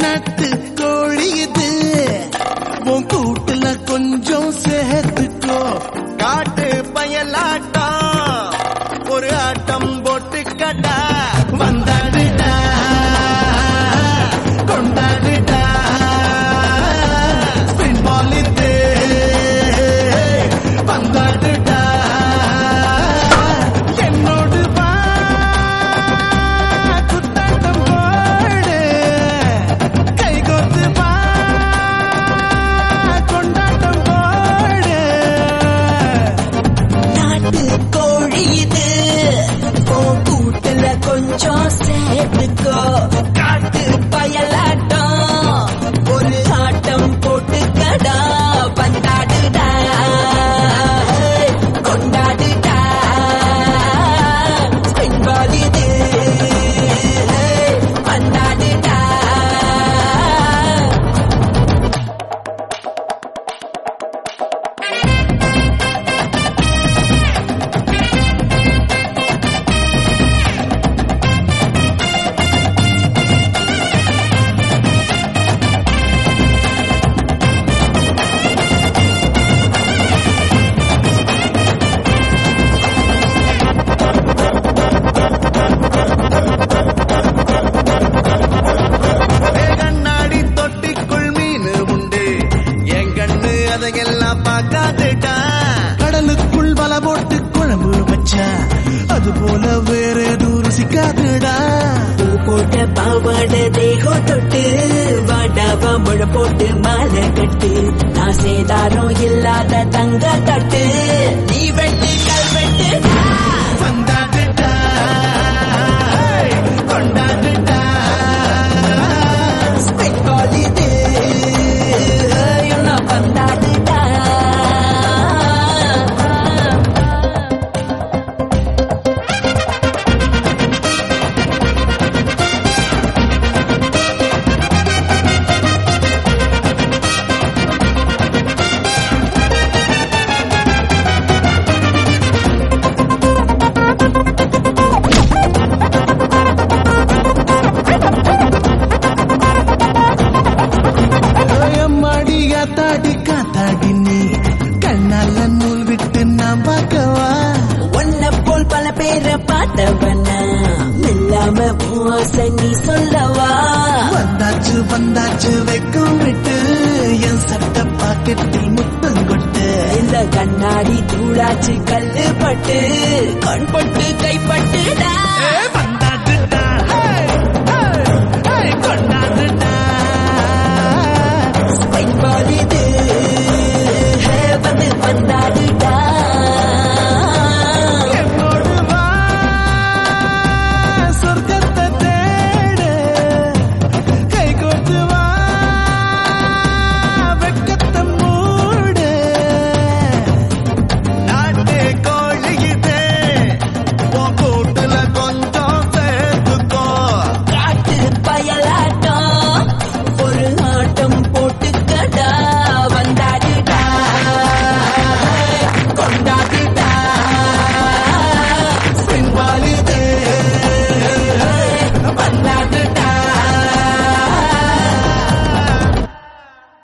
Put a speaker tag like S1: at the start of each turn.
S1: நாட்டு கோழி இது உன் கூட்டுல கொஞ்சம் சேர்த்துக்கோ
S2: காட்டு பயலாட்டம் ஒரு ஆட்டம் போட்டு கடா
S1: வந்தாடுடா கொண்டாடுடா ஸ்பின் பால் இது வந்தாடுடா என்னோடு வா குத்தாட்டம் போடு கைகோத்து வா கொண்டாட்டம் போடு
S3: நாட்டு கோழி இது உன் கூட்டுல கொஞ்சம் சேர்த்துக்கோ காட்டு பயலாட்டம் ஒரு ஆட்டம் போட்டுக்கடா பந்தாடுடா கொண்டாடுடா பெண்பால் இது பந்தாடுடா
S2: ஏ கண்ணாடி தொட்டிக்குள் மீன் உண்டு என் கண்ணு அதையெல்லாம் பார்க்காதுடா
S1: கடலுக்குள் வல போட்டு குழம்பு வச்சா அது போல வேற எதுவும் ருசிக்காதுடா
S3: பூ போட்ட பாவாட தேகம் தொட்டு வாடாவா முழ போட்டு மாலை கட்டு நான் சேதாரம் இல்லாத தங்க தட்டு நீ வெட்டு கல்வெட்டு
S1: வந்தாடுடா கொண்டாடுடா
S3: பெட்ரோல் இது என்ன பந்தாடுடா
S1: அம்மாடி காத்தாடி காத்தாடி நீ கண்ணால நூல் விட்டு நான் பார்க்கவா
S3: உன்னை போல் பல பேரை பார்த்தவன இல்லாம பூசை நீ சொல்லவா
S1: வந்தாச்சு வந்தாச்சு வெக்கம் விட்டு என் சட்ட பாக்கெட்டில் முத்தம் கொட்டு
S3: இந்த கண்ணாடி தூளாச்சு கல்லு பட்டு கண்பட்டு கைப்பட்டுடா